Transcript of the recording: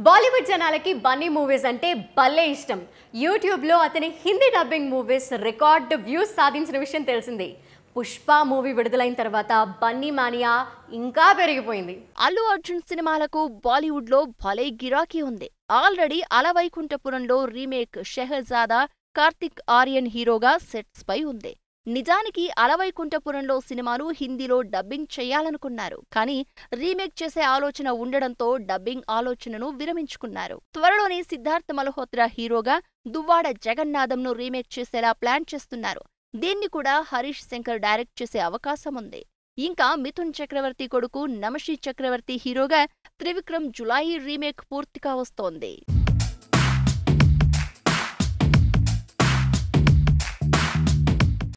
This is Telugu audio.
బాలీవుడ్ జనాలకి బన్నీ మూవీస్ అంటే భలే ఇష్టం యూట్యూబ్లో అతని Hindi dubbing movies record views సాధించిన విషయం తెలిసిందే పుష్ప మూవీ విడుదలైన తర్వాత బన్నీ మానియా ఇంకా పెరిగిపోయింది అల్లు అర్జున్ సినిమాలకు బాలీవుడ్ లో భలే గిరాకీ ఉంది ఆల్రెడీ అలవైకుంఠపురంలో రీమేక్ షెహజాదా కార్తిక్ ఆర్యన్ హీరోగా సెట్స్ పై ఉంది నిజానికి అలవైకుంఠపురంలో సినిమాను హిందీలో డబ్బింగ్ చేయాలనుకున్నారు కానీ రీమేక్ చేసే ఆలోచన ఉండడంతో డబ్బింగ్ ఆలోచనను విరమించుకున్నారు త్వరలోనే సిద్ధార్థ్ మల్హోత్రా హీరోగా దువ్వాడ జగన్నాథంను రీమేక్ చేసేలా ప్లాన్ చేస్తున్నారు దీన్ని కూడా హరీష్ శంకర్ డైరెక్ట్ చేసే అవకాశం ఉంది ఇంకా మిథున్ చక్రవర్తి కొడుకు నమషి చక్రవర్తి హీరోగా త్రివిక్రమ్ జులాయి రీమేక్ పూర్తిగా వస్తోంది